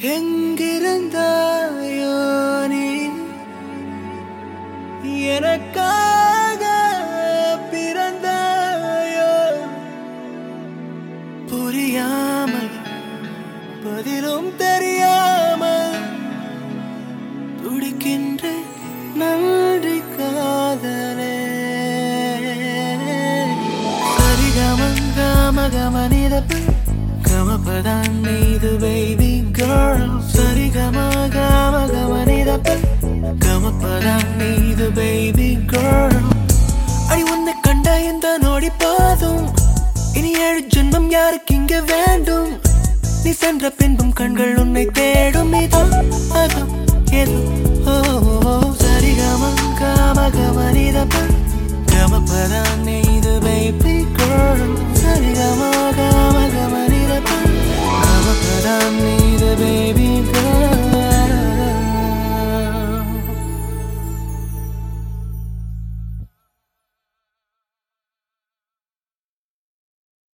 எங்கிருந்தாயோ நீ எனக்காக பிறந்தாயோ புரியாமல் பதிலும் தெரியாமல் துடிக்கின்ற நன்றி காதலே சரிகமம் கம கமனிதப்பு கமப்பதான் நீது பேபி கேர்ள் சரிகம கம கமனிதப்பு கமப்பதான் நீது பேபி கேர்ள் அடி உன்னை கண்ட இந்த நொடி போதும் இனி ஏழு ஜென்மம் யாருக்கு இங்க வேண்டும் நீ சென்ற பின்பும் கண்கள் உன்னை தேடும் இதோ அதோ ஏதோ ஓ ஓ, சரிகம கம கமனிதப்பு கமப்பதான் நீது பேபி கேர்ள் சரிகம கம கமனிதப்பு கமப்பதான்